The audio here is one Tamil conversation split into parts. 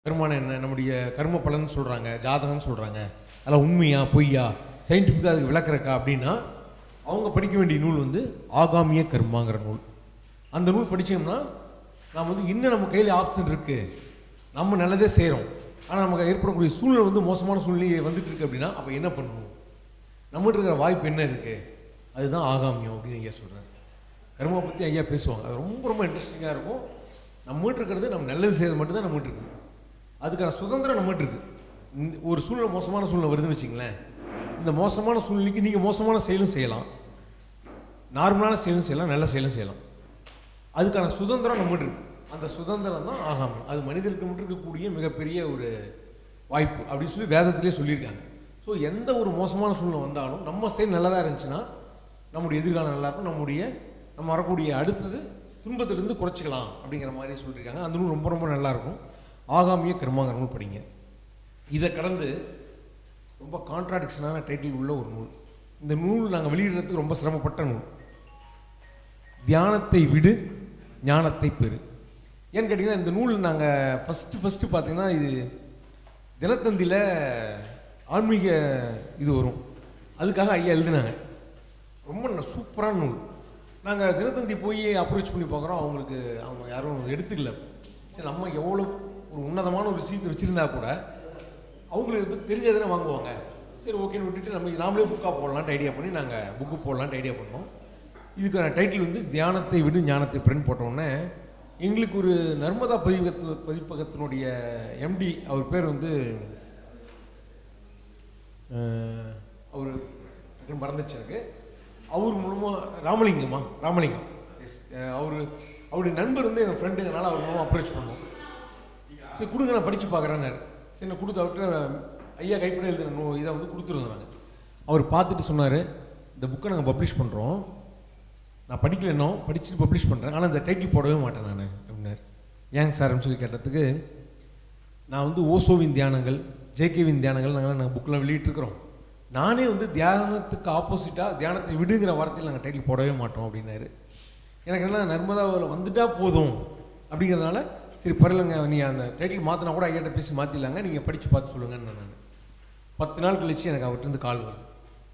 கர்மான என்ன நம்முடைய கர்ம பலன் சொல்கிறாங்க ஜாதகம்னு சொல்கிறாங்க அதெல்லாம் உண்மையா பொய்யா சயின்டிஃபிக்காக அதுக்கு விளக்குறக்கா அப்படின்னா அவங்க படிக்க வேண்டிய நூல் வந்து ஆகாமிய கர்மாங்கிற நூல் அந்த நூல் படிச்சோம்னா நாம் வந்து இன்னும் நம்ம கையில் ஆப்ஷன் இருக்குது நம்ம நல்லதே செய்கிறோம் ஆனால் நமக்கு ஏற்படக்கூடிய சூழ்நிலை வந்து மோசமான சூழ்நிலை வந்துட்டு இருக்கு அப்படின்னா அப்போ என்ன பண்ணணும் நம்மகிட்ட இருக்கிற வாய்ப்பு என்ன இருக்குது அதுதான் ஆகாமியம் அப்படின்னு ஐயா சொல்கிறார் கர்மா பற்றி ஐயா பேசுவாங்க அது ரொம்ப ரொம்ப இன்ட்ரெஸ்டிங்காக இருக்கும் நம்மகிட்ட இருக்கிறது நம்ம நல்லது செய்யறது மட்டும்தான் நம்மகிட்ட இருக்குது அதுக்கான சுதந்திரம் நம்மகிட்ட இருக்குது இந்த ஒரு சூழ்நிலை மோசமான சூழ்நிலை வருதுன்னு வச்சுங்களேன் இந்த மோசமான சூழ்நிலைக்கு நீங்கள் மோசமான செயலும் செய்யலாம் நார்மலான செயலும் செய்யலாம் நல்ல செயலும் செய்யலாம் அதுக்கான சுதந்திரம் நம்மகிட்ட இருக்கு அந்த சுதந்திரம் தான் ஆகாமல் அது மனிதருக்கு மட்டும் இருக்கக்கூடிய மிகப்பெரிய ஒரு வாய்ப்பு அப்படின்னு சொல்லி வேதத்திலே சொல்லியிருக்காங்க ஸோ எந்த ஒரு மோசமான சூழ்நிலை வந்தாலும் நம்ம செயல் நல்லதாக இருந்துச்சுன்னா நம்முடைய எதிர்காலம் நல்லா இருக்கும் நம்முடைய நம்ம வரக்கூடிய அடுத்தது துன்பத்திலிருந்து குறைச்சிக்கலாம் அப்படிங்கிற மாதிரி சொல்லியிருக்காங்க அந்த நூல் ரொம்ப ரொம்ப நல்லா இருக்கும் ஆகாமிய கர்மாங்கிற நூல் படிங்க இதை கடந்து ரொம்ப கான்ட்ராடிக்ஷனான டைட்டில் உள்ள ஒரு நூல் இந்த நூல் நாங்கள் வெளியிடுறதுக்கு ரொம்ப சிரமப்பட்ட நூல் தியானத்தை விடு ஞானத்தை பெறு ஏன்னு கேட்டிங்கன்னா இந்த நூல் நாங்கள் ஃபஸ்ட்டு ஃபஸ்ட்டு பார்த்தீங்கன்னா இது தினத்தந்தியில் ஆன்மீக இது வரும் அதுக்காக ஐயா எழுதினாங்க ரொம்ப ந- சூப்பரான நூல் நாங்கள் தினத்தந்தி போய் அப்ரோச் பண்ணி பார்க்குறோம் அவங்களுக்கு அவங்க யாரும் எடுத்துக்கல சரி நம்ம எவ்வளோ ஒரு உன்னதமான ஒரு விஷயத்தை வச்சுருந்தா கூட அவங்களுக்கு இதை பற்றி தெரிஞ்சதுன்னு வாங்குவாங்க சரி ஓகேன்னு விட்டுட்டு நம்ம இது நாமளே புக்காக போடலான்ட்டு ஐடியா பண்ணி நாங்கள் புக்கு போடலான்ட்டு ஐடியா பண்ணோம் இதுக்கான டைட்டில் வந்து தியானத்தை விடு ஞானத்தை பிரிண்ட் போட்டோன்னே எங்களுக்கு ஒரு நர்மதா பதிவகத்து பதிப்பகத்தினுடைய எம்டி அவர் பேர் வந்து அஹ், அவர் டக்குன்னு மறந்துச்சு எனக்கு அவர் மூலமாக ராமலிங்கம்மா ராமலிங்கம் எஸ் அவர் அவருடைய நண்பர் வந்து என் ஃப்ரெண்டுங்கனால அவர் மூலமாக அப்ரோச் பண்ணோம் சரி கொடுங்க நான் படித்து பார்க்குறேன்னாரு சரி நான் கொடுத்து அவர்கிட்ட ஐயா கைப்பட எழுதின நூ இதை வந்து கொடுத்துருந்தோம் நாங்கள் அவர் பார்த்துட்டு சொன்னார் இந்த புக்கை நாங்கள் பப்ளிஷ் பண்ணுறோம் நான் படிக்கல இன்னும் படிச்சுட்டு பப்ளிஷ் பண்ணுறேன் ஆனால் இந்த டைட்டில் போடவே மாட்டேன் நான் அப்படின்னாரு ஏங்க சார்னு சொல்லி கேட்டதுக்கு நான் வந்து ஓசோவின் தியானங்கள் ஜேகேவின் தியானங்கள் நாங்கள் நாங்கள் புக்கில் வெளியிட்டிருக்கிறோம் நானே வந்து தியானத்துக்கு ஆப்போசிட்டாக தியானத்தை விடுங்கிற வார்த்தையில் நாங்கள் டைட்டில் போடவே மாட்டோம் அப்படின்னாரு எனக்கு என்ன நர்மதாவில் வந்துட்டா போதும் அப்படிங்கிறதுனால சரி பரவாயில்லைங்க நீ அந்த டைட்டில் மாற்றினா கூட ஐயாட்ட பேசி மாற்றிடலாங்க நீங்கள் படித்து பார்த்து சொல்லுங்கன்னு நான் பத்து நாள் கழிச்சு எனக்கு அவர்கிட்ட கால் வருது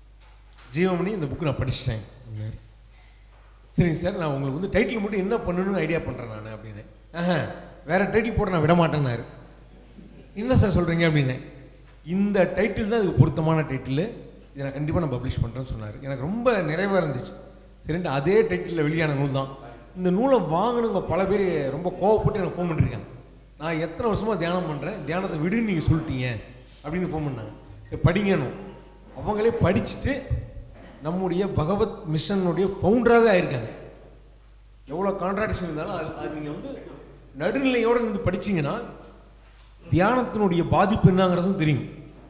ஜீவமணி இந்த புக்கு நான் படிச்சிட்டேன் அப்படின்னாரு சரிங்க சார் நான் உங்களுக்கு வந்து டைட்டில் மட்டும் என்ன பண்ணணும்னு ஐடியா பண்ணுறேன் நான் அப்படின்னு ஆஹா வேற டைட்டில் போட நான் விட மாட்டேன்னாரு என்ன சார் சொல்கிறீங்க அப்படின்னு இந்த டைட்டில் தான் இதுக்கு பொருத்தமான டைட்டில் இதை நான் கண்டிப்பாக நான் பப்ளிஷ் பண்ணுறேன்னு சொன்னார் எனக்கு ரொம்ப நிறைவாக இருந்துச்சு சரின்ட்டு அதே டைட்டிலில் வெளியான நூல் தான் இந்த நூலை வாங்கினவங்க பல பேர் ரொம்ப கோவப்பட்டு எனக்கு ஃபோன் பண்ணிருக்காங்க நான் எத்தனை வருஷமாக தியானம் பண்ணுறேன் தியானத்தை விடுன்னு நீங்கள் சொல்லிட்டீங்க அப்படின்னு ஃபோன் பண்ணாங்க சரி படிங்கணும் அவங்களே படிச்சுட்டு நம்முடைய பகவத் மிஷனுடைய ஃபவுண்டராகவே ஆயிருக்காங்க எவ்வளோ கான்ட்ராடிக்ஷன் இருந்தாலும் அது அது நீங்கள் வந்து நடுநிலையோடு இருந்து படிச்சீங்கன்னா தியானத்தினுடைய பாதிப்பு என்னங்கிறதும் தெரியும்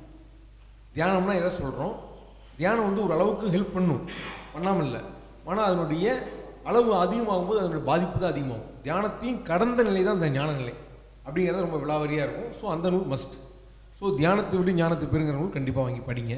தியானம்னா எதை சொல்கிறோம் தியானம் வந்து ஒரு அளவுக்கு ஹெல்ப் பண்ணும் பண்ணாமல் இல்லை ஆனால் அதனுடைய அளவு அதிகமாகும்போது அதனுடைய பாதிப்பு தான் அதிகமாகும் தியானத்தையும் கடந்த நிலை தான் இந்த ஞான நிலை அப்படிங்கிறது ரொம்ப விலாவரியாக இருக்கும் ஸோ அந்த நூல் மஸ்ட் ஸோ தியானத்தை விட ஞானத்தை பெறுங்கிற நூல் கண்டிப்பாக வாங்கி படிங்க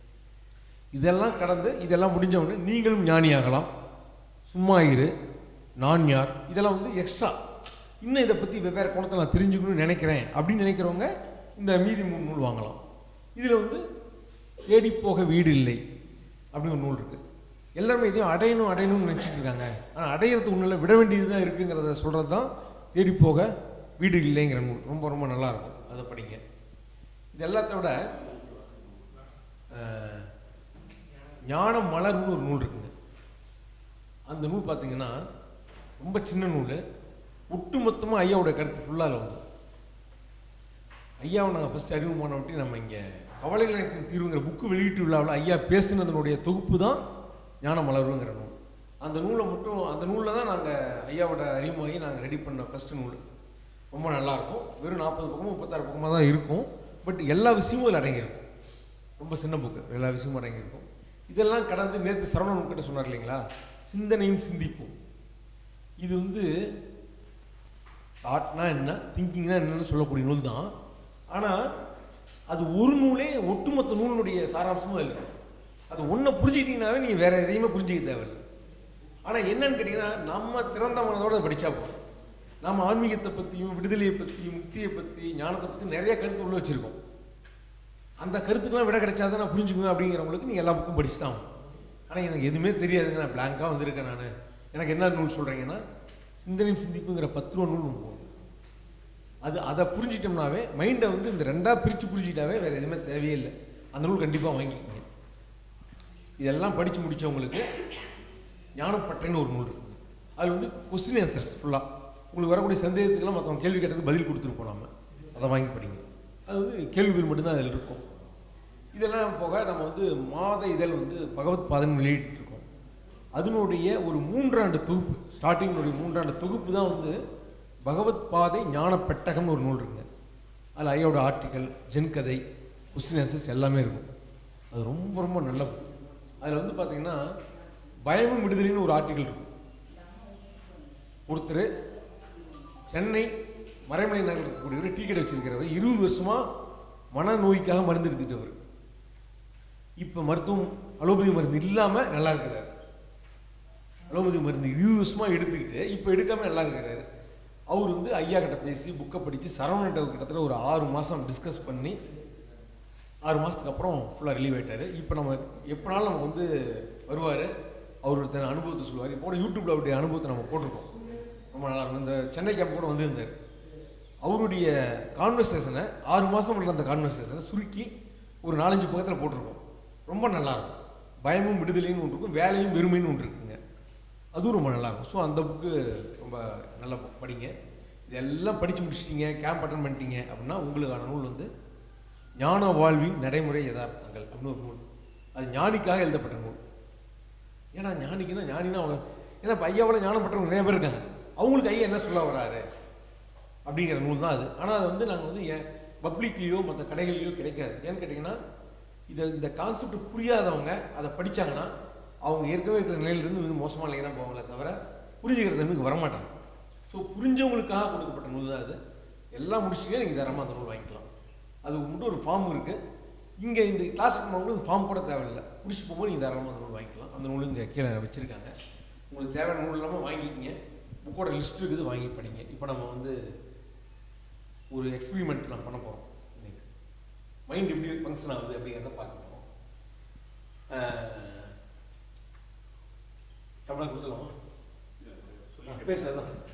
இதெல்லாம் கடந்து இதெல்லாம் முடிஞ்ச உடனே நீங்களும் ஞானியாகலாம் சும்மா இரு நான் யார் இதெல்லாம் வந்து எக்ஸ்ட்ரா இன்னும் இதை பற்றி வெவ்வேறு கோணத்தில் நான் தெரிஞ்சுக்கணும்னு நினைக்கிறேன் அப்படின்னு நினைக்கிறவங்க இந்த மீதி மூணு நூல் வாங்கலாம் இதில் வந்து தேடி போக வீடு இல்லை அப்படின்னு ஒரு நூல் இருக்குது எல்லாருமே இதையும் அடையணும் அடையணும்னு நினச்சிட்டு இருக்காங்க ஆனால் அடையிறது ஒன்றும் இல்லை விட வேண்டியது தான் இருக்குங்கிறத சொல்கிறது தான் தேடி போக வீடு இல்லைங்கிற நூல் ரொம்ப ரொம்ப நல்லா இருக்கும் அதை படிங்க இது எல்லாத்த விட அஹ், ஞான மலர்னு ஒரு நூல் இருக்குங்க அந்த நூல் பார்த்தீங்கன்னா ரொம்ப சின்ன நூல் ஒட்டுமொத்தமாக ஐயாவோட கருத்து ஃபுல்லாக அதில் வந்து ஐயாவை நாங்கள் ஃபஸ்ட் அறிமுகமான ஒட்டி நம்ம இங்கே கவலை நிலையத்தின் தீர்வுங்கிற புக்கு வெளியீட்டு விழாவில் ஐயா பேசினதனுடைய தொகுப்பு தான் ஞான மலர்வுங்கிற நூல் அந்த நூலை மட்டும் அந்த நூலில் தான் நாங்கள் ஐயாவோட அறிமுகமாகி நாங்கள் ரெடி பண்ண ஃபஸ்ட்டு நூல் ரொம்ப நல்லாயிருக்கும் வெறும் நாற்பது பக்கமும் முப்பத்தாறு பக்கமாக தான் இருக்கும் பட் எல்லா விஷயமும் அதில் அடங்கியிருக்கும் ரொம்ப சின்ன புக்கு எல்லா விஷயமும் அடங்கியிருக்கும் இதெல்லாம் கடந்து நேற்று சரவணன் கிட்ட சொன்னார் இல்லைங்களா சிந்தனையும் சிந்திப்போம் இது வந்து தாட்னா என்ன திங்கிங்னா என்னன்னு சொல்லக்கூடிய நூல் தான் ஆனால் அது ஒரு நூலே ஒட்டுமொத்த நூலினுடைய சாராம்சமும் அதில் இருக்கு. அது ஒன்றை புரிஞ்சுக்கிட்டீங்கன்னாவே நீ வேற எதையுமே புரிஞ்சுக்க தேவையில்லை ஆனால் என்னன்னு கேட்டிங்கன்னா நம்ம திறந்த மனதோட அதை படித்தா போதும் நாம் ஆன்மீகத்தை பற்றியும் விடுதலையை பற்றி முக்தியை பற்றி ஞானத்தை பற்றி நிறைய கருத்து உள்ள வச்சுருக்கோம் அந்த கருத்துக்கெல்லாம் விட கிடைச்சாதான் நான் புரிஞ்சுக்குவேன் அப்படிங்கிறவங்களுக்கு நீங்கள் எல்லா புக்கும் படிச்சு தான் ஆனால் எனக்கு எதுவுமே தெரியாதுங்க நான் பிளாங்காக வந்திருக்கேன் நான் எனக்கு என்ன நூல் சொல்கிறீங்கன்னா சிந்தனையும் சிந்திப்புங்கிற பத்து ரூபா நூல் ஒன்று போகும் அது அதை புரிஞ்சிட்டோம்னாவே மைண்டை வந்து இந்த ரெண்டாக பிரித்து புரிஞ்சிட்டாவே வேறு எதுவுமே தேவையே இல்லை அந்த நூல் கண்டிப்பாக வாங்கிக்கோங்க இதெல்லாம் படித்து முடித்தவங்களுக்கு ஞானப்பட்டறைன்னு ஒரு நூல் இருக்குது அதில் வந்து கொஸ்டின் ஆன்சர்ஸ் ஃபுல்லாக உங்களுக்கு வரக்கூடிய சந்தேகத்துக்கெல்லாம் மற்றவங்க கேள்வி கேட்டதுக்கு பதில் கொடுத்துருப்போம் நாம அதை வாங்கி படிங்க அது வந்து கேள்விகள் மட்டும்தான் அதில் இருக்கும் இதெல்லாம் போக நம்ம வந்து மாத இதழ் வந்து பகவத் பாதன் வெளியிட்டிருக்கோம் அதனுடைய ஒரு மூன்றாண்டு தொகுப்பு ஸ்டார்டிங்கினுடைய மூன்றாண்டு தொகுப்பு தான் வந்து பகவத் பாதை ஞான பெட்டகம்னு ஒரு நூல் இருக்குங்க அதில் ஐயோட ஆர்டிக்கல் ஜென்கதை கொஸ்டின் ஆன்சர்ஸ் எல்லாமே இருக்கும் அது ரொம்ப ரொம்ப நல்ல book. அதில் வந்து பார்த்தீங்கன்னா பயமும் விடுதலைன்னு ஒரு ஆர்டிக்கல் இருக்கும் ஒருத்தர் சென்னை மறைமலை நகரில் இருக்கக்கூடிய டீ கடை வச்சிருக்கிறவர் இருபது வருஷமா மனநோய்க்காக மருந்து எடுத்துட்டவர் இப்போ மருத்துவம் அலோபதி மருந்து இல்லாமல் நல்லா இருக்கிறார் அலோபதி மருந்து இருபது வருஷமா எடுத்துக்கிட்டு இப்போ எடுக்காம நல்லா இருக்கிறாரு அவர் வந்து ஐயா கிட்ட பேசி புக்கை படித்து சரவணன்ட்ட கிட்டத்தட்ட ஒரு ஆறு மாதம் டிஸ்கஸ் பண்ணி ஆறு மாதத்துக்கு அப்புறம் ஃபுல்லாக ரிலீவ் ஆயிட்டாரு இப்போ நம்ம எப்போனாலும் நமக்கு வந்து வருவார் அவர் தன் அனுபவத்தை சொல்லுவார் இப்போ கூட யூடியூப்பில் அவருடைய அனுபவத்தை நம்ம போட்டிருக்கோம் ரொம்ப நல்லா இருக்கும் இந்த சென்னை கேம்ப் கூட வந்திருந்தார் அவருடைய கான்வர்சேஷனை ஆறு மாதம் உள்ள அந்த கான்வர்சேஷனை சுருக்கி ஒரு நாலஞ்சு பக்கத்தில் போட்டிருக்கோம் ரொம்ப நல்லா இருக்கும் பயமும் விடுதலைன்னு ஒன்று இருக்கும் வேலையும் வெறுமைன்னு ஒன்று இருக்குங்க அதுவும் ரொம்ப நல்லா இருக்கும் ஸோ அந்த புக்கு ரொம்ப நல்லா படிங்க இதெல்லாம் படித்து முடிச்சிட்டீங்க கேம்ப் அட்டன் பண்ணிட்டீங்க அப்படின்னா உங்களுக்கான நூல் வந்து ஞான வாழ்வின் நடைமுறை யதார்த்தங்கள் அப்படின்னு ஒரு நூல் அது ஞானிக்காக எழுதப்பட்ட நூல் ஏன்னா ஞானிக்குன்னா ஞானினா அவங்க ஏன்னா இப்போ ஐயாவோட ஞானம் பெற்றவங்க நிறைய பேர் இருக்காங்க அவங்களுக்கு ஐயா என்ன சொல்ல வராரு அப்படிங்கிற நூல் தான் அது ஆனால் அது வந்து நாங்கள் வந்து ஏன் பப்ளிக்லேயோ மற்ற கடைகள்லையோ கிடைக்காது ஏன்னு கேட்டிங்கன்னா இதை இந்த கான்செப்ட் புரியாதவங்க அதை படிச்சாங்கன்னா அவங்க ஏற்கனவே இருக்கிற நிலையிலிருந்து இன்னும் மோசமான நிலைக்கு தான் போவாங்களே தவிர புரிஞ்சுக்கிற தன்மைக்கு வரமாட்டாங்க ஸோ புரிஞ்சவங்களுக்காக கொடுக்கப்பட்ட நூல் தான் அது எல்லாம் முடிச்சிட்டீங்கன்னா நீங்கள் தரமாக அந்த நூல் வாங்கிக்கலாம் அதுக்கு மட்டும் ஒரு ஃபார்ம் இருக்குது இங்கே இந்த கிளாஸ் பண்ணுறவங்களுக்கு ஃபார்ம் கூட தேவையில்லை முடிச்சு போகும்போது நீங்கள் தாராளமாக அந்த நூல் வாங்கிக்கலாம் அந்த நூல் இங்கே கீழே வச்சுருக்காங்க உங்களுக்கு தேவையான நூல் இல்லாமல் வாங்கிக்கிங்க புக்கோட லிஸ்ட் இருக்குது வாங்கி படிங்க இப்போ நம்ம வந்து ஒரு எக்ஸ்பெரிமெண்ட் நம்ம பண்ண போகிறோம் இன்னைக்கு மைண்ட் எப்படி ஃபங்க்ஷன் ஆகுது அப்படிங்கிறத பார்க்க போகிறோம் கமலா கொடுத்துலாமா பேசுகிறதான்